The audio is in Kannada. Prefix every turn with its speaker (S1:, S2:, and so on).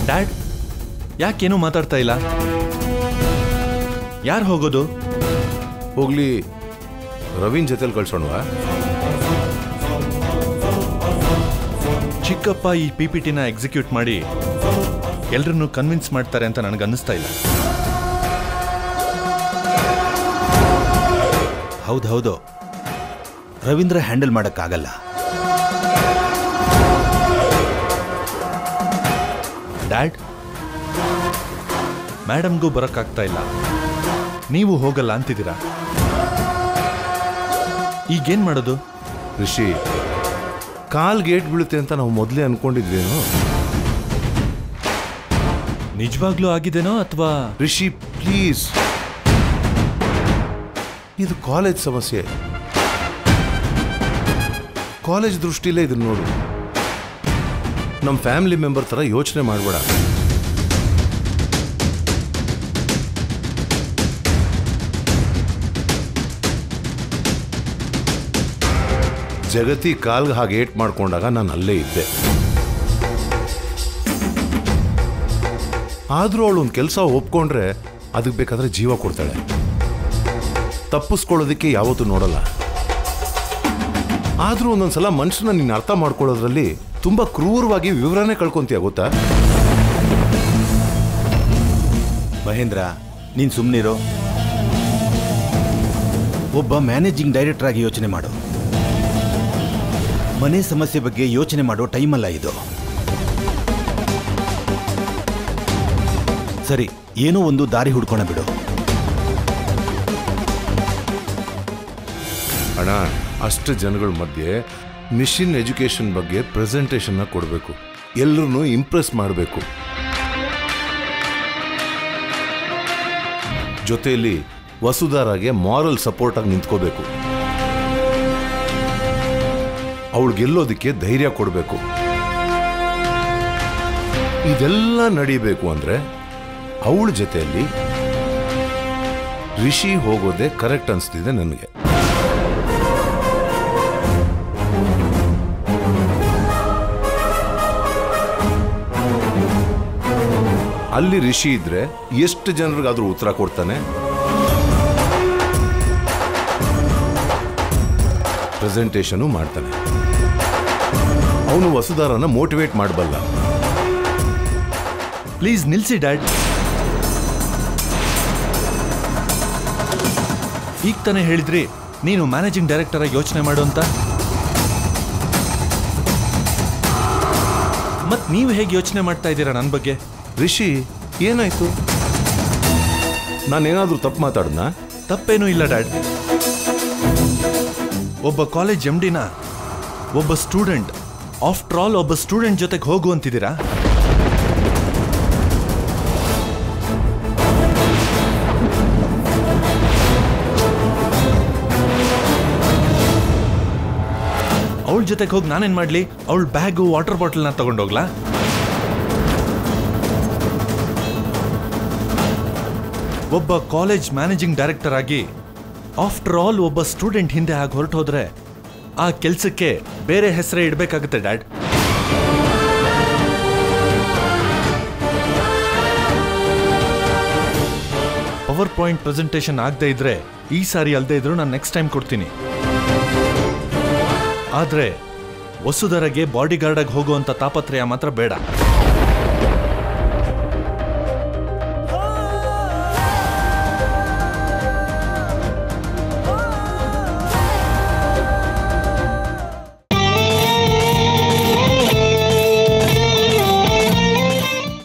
S1: ಡ್ಯಾಡ್ ಯಾಕೇನು ಮಾತಾಡ್ತಾ ಇಲ್ಲ ಯಾರು ಹೋಗೋದು
S2: ಹೋಗ್ಲಿ ರವೀನ್ ಜೊತೆಲಿ ಕಳ್ಸೋಣವಾ
S1: ಚಿಕ್ಕಪ್ಪ ಈ ಪಿ ಪಿ ಟಿನ ಎಕ್ಸಿಕ್ಯೂಟ್ ಮಾಡಿ ಎಲ್ರನ್ನೂ ಕನ್ವಿನ್ಸ್ ಮಾಡ್ತಾರೆ ಅಂತ ನನಗೆ ಅನ್ನಿಸ್ತಾ ಇಲ್ಲ
S3: ಹೌದು ಹೌದು ರವೀಂದ್ರ ಹ್ಯಾಂಡಲ್ ಮಾಡೋಕ್ಕಾಗಲ್ಲ
S1: ಡ್ಯಾಡ್ ಮೇಡಮ್ಗೂ ಬರೋಕ್ಕಾಗ್ತಾ ಇಲ್ಲ ನೀವು ಹೋಗಲ್ಲ ಅಂತಿದ್ದೀರಾ ಈಗೇನ್ ಮಾಡೋದು
S2: ರಿಷಿ ಕಾಲ್ ಗೇಟ್ ಬೀಳುತ್ತೆ ಅಂತ ನಾವು ಮೊದಲೇ ಅನ್ಕೊಂಡಿದ್ವೇನು
S1: ನಿಜವಾಗ್ಲೂ ಆಗಿದೆನೋ ಅಥವಾ
S2: ರಿಷಿ ಪ್ಲೀಸ್ ಇದು ಕಾಲೇಜ್ ಸಮಸ್ಯೆ ಕಾಲೇಜ್ ದೃಷ್ಟಿಲೇ ಇದನ್ನ ನೋಡು ನಮ್ಮ ಫ್ಯಾಮಿಲಿ ಮೆಂಬರ್ ಥರ ಯೋಚನೆ ಮಾಡಬೇಡ ಜಗತಿ ಕಾಲ್ಗೆ ಹಾಗೆ ಏಟ್ ಮಾಡ್ಕೊಂಡಾಗ ನಾನು ಅಲ್ಲೇ ಇದ್ದೆ ಆದರೂ ಅವಳು ಒಂದು ಕೆಲಸ ಒಪ್ಕೊಂಡ್ರೆ ಅದಕ್ಕೆ ಬೇಕಾದ್ರೆ ಜೀವ ಕೊಡ್ತಾಳೆ ತಪ್ಪಿಸ್ಕೊಳ್ಳೋದಕ್ಕೆ ಯಾವತ್ತೂ ನೋಡಲ್ಲ ಆದರೂ ಒಂದೊಂದ್ಸಲ ಮನುಷ್ಯನ ನೀನು ಅರ್ಥ ಮಾಡ್ಕೊಳ್ಳೋದ್ರಲ್ಲಿ ತುಂಬ ಕ್ರೂರವಾಗಿ ವಿವರಣೆ ಕಳ್ಕೊಂತೀಯ ಗೊತ್ತಾ
S3: ಮಹೇಂದ್ರ ನೀನು ಸುಮ್ಮನಿರೋ ಒಬ್ಬ ಮ್ಯಾನೇಜಿಂಗ್ ಡೈರೆಕ್ಟರ್ ಆಗಿ ಯೋಚನೆ ಮಾಡು ಮನೆ ಸಮಸ್ಯೆ ಬಗ್ಗೆ ಯೋಚನೆ ಮಾಡೋ ಟೈಮಲ್ಲ ಇದು ಸರಿ ಏನೋ ಒಂದು ದಾರಿ ಹುಡ್ಕೋಣ ಬಿಡು
S2: ಅಣ್ಣ ಅಷ್ಟು ಜನಗಳ ಮಧ್ಯೆ ಮಿಷಿನ್ ಎಜುಕೇಷನ್ ಬಗ್ಗೆ ಪ್ರೆಸೆಂಟೇಷನ್ನ ಕೊಡಬೇಕು ಎಲ್ಲರನ್ನೂ ಇಂಪ್ರೆಸ್ ಮಾಡಬೇಕು ಜೊತೆಯಲ್ಲಿ ವಸುಧಾರಾಗೆ ಮಾರಲ್ ಸಪೋರ್ಟ್ ಆಗಿ ನಿಂತ್ಕೋಬೇಕು ಅವಳು ಗೆಲ್ಲೋದಕ್ಕೆ ಧೈರ್ಯ ಕೊಡಬೇಕು ಇದೆಲ್ಲ ನಡೀಬೇಕು ಅಂದ್ರೆ ಅವಳ ಜೊತೆಯಲ್ಲಿ ರಿಷಿ ಹೋಗೋದೇ ಕರೆಕ್ಟ್ ಅನಿಸ್ತಿದೆ ನನಗೆ ಅಲ್ಲಿ ರಿಷಿ ಇದ್ರೆ ಎಷ್ಟು ಜನರಿಗಾದ್ರೂ ಉತ್ತರ ಕೊಡ್ತಾನೆ ಪ್ರೆಸೆಂಟೇಷನು ಮಾಡ್ತಾನೆ ಅವನು ವಸುಧಾರನ ಮೋಟಿವೇಟ್ ಮಾಡಬಲ್ಲ
S1: ಪ್ಲೀಸ್ ನಿಲ್ಸಿ ಡ್ಯಾಡ್ ಈಗ ತಾನೇ ಹೇಳಿದ್ರಿ ನೀನು ಮ್ಯಾನೇಜಿಂಗ್ ಡೈರೆಕ್ಟರ್ ಆಗಿ ಯೋಚನೆ ಮಾಡು ಅಂತ ಮತ್ ನೀವು ಹೇಗೆ ಯೋಚನೆ ಮಾಡ್ತಾ ಇದ್ದೀರಾ ನನ್ನ ಬಗ್ಗೆ
S2: ರಿಷಿ ಏನಾಯ್ತು ನಾನೇನಾದ್ರೂ ತಪ್ಪು ಮಾತಾಡ್ನಾ
S1: ತಪ್ಪೇನೂ ಇಲ್ಲ ಡ್ಯಾಡ್ ಒಬ್ಬ ಕಾಲೇಜ್ ಎಮ್ ಡಿನ ಒಬ್ಬ ಸ್ಟೂಡೆಂಟ್ ಆಫ್ಟರ್ ಆಲ್ ಒಬ್ಬ ಸ್ಟೂಡೆಂಟ್ ಜೊತೆಗೆ ಹೋಗು ಅಂತಿದ್ದೀರಾ ಅವಳ ಜೊತೆಗೆ ಹೋಗಿ ನಾನೇನ್ ಮಾಡ್ಲಿ ಅವಳ ಬ್ಯಾಗು ವಾಟರ್ ಬಾಟಲ್ನ ತಗೊಂಡೋಗ್ಲಾ ಒಬ್ಬ ಕಾಲೇಜ್ ಮ್ಯಾನೇಜಿಂಗ್ ಡೈರೆಕ್ಟರ್ ಆಗಿ ಆಫ್ಟರ್ ಆಲ್ ಒಬ್ಬ ಸ್ಟೂಡೆಂಟ್ ಹಿಂದೆ ಆಗಿ ಹೊರಟೋದ್ರೆ ಆ ಕೆಲಸಕ್ಕೆ ಬೇರೆ ಹೆಸರೇ ಇಡಬೇಕಾಗುತ್ತೆ ಡ್ಯಾಡ್ ಪವರ್ ಪಾಯಿಂಟ್ ಪ್ರೆಸೆಂಟೇಷನ್ ಆಗದೆ ಇದ್ರೆ ಈ ಸಾರಿ ಅಲ್ಲದೆ ಇದ್ರು ನಾನು ನೆಕ್ಸ್ಟ್ ಟೈಮ್ ಕೊಡ್ತೀನಿ ಆದ್ರೆ ವಸುಧರಗೆ ಬಾಡಿ ಗಾರ್ಡ್ ಆಗಿ ಹೋಗುವಂತ ತಾಪತ್ರಯ ಮಾತ್ರ ಬೇಡ